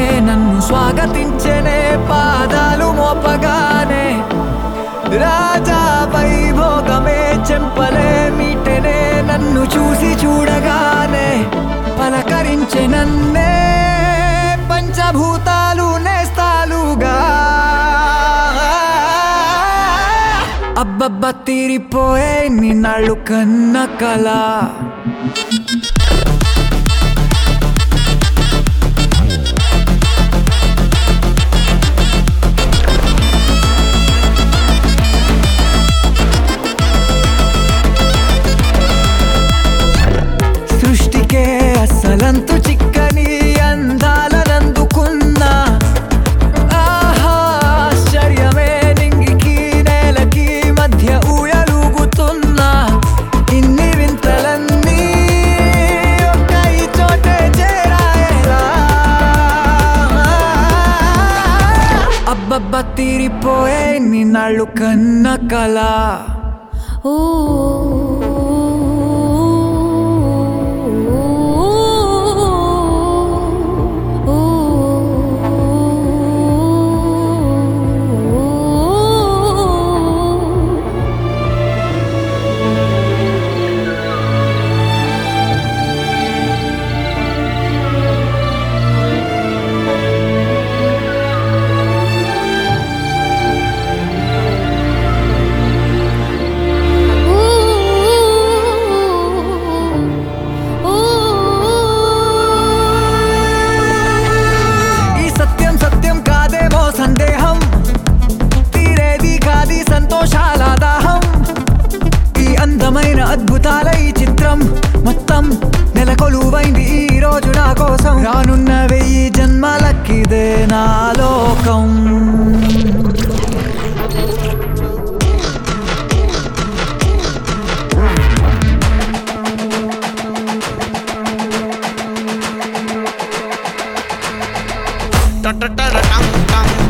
నన్ను స్వాగతించనే పాదాలు మోపగానే రాజా వైభోగమే చెంపలే మీటనే నన్ను చూసి చూడగానే పలకరించే నన్నే పంచభూతాలు నేస్తాలుగా అబ్బబ్బ తీరిపోయే నిన్నాళ్ళు కన్న కళ సృష్టికే అసలంతు చిక్కని అందాలనందుకున్నా ఆహా ఆశ్చర్యమే నింగికి నేలకి మధ్య ఊయలుగుతున్నా ఇన్ని వింతలన్నీ ఒక్క ఈ చోటే చేరాయేలా అబ్బబ్బ తీరిపోయే నిన్నాళ్ళు కన్న కళ ఓ ఈ సత్యం సత్యం కాదేమో సందేహం తీరేది కాది సంతోషాల దాహం ఈ అందమైన అద్భుతాల ఈ చిత్రం మొత్తం నెలకొలువైంది ఈ రోజు నా కోసం రానున్న వెయ్యి జన్మలకిదే నా లోకం Ta ta ta ta tam tam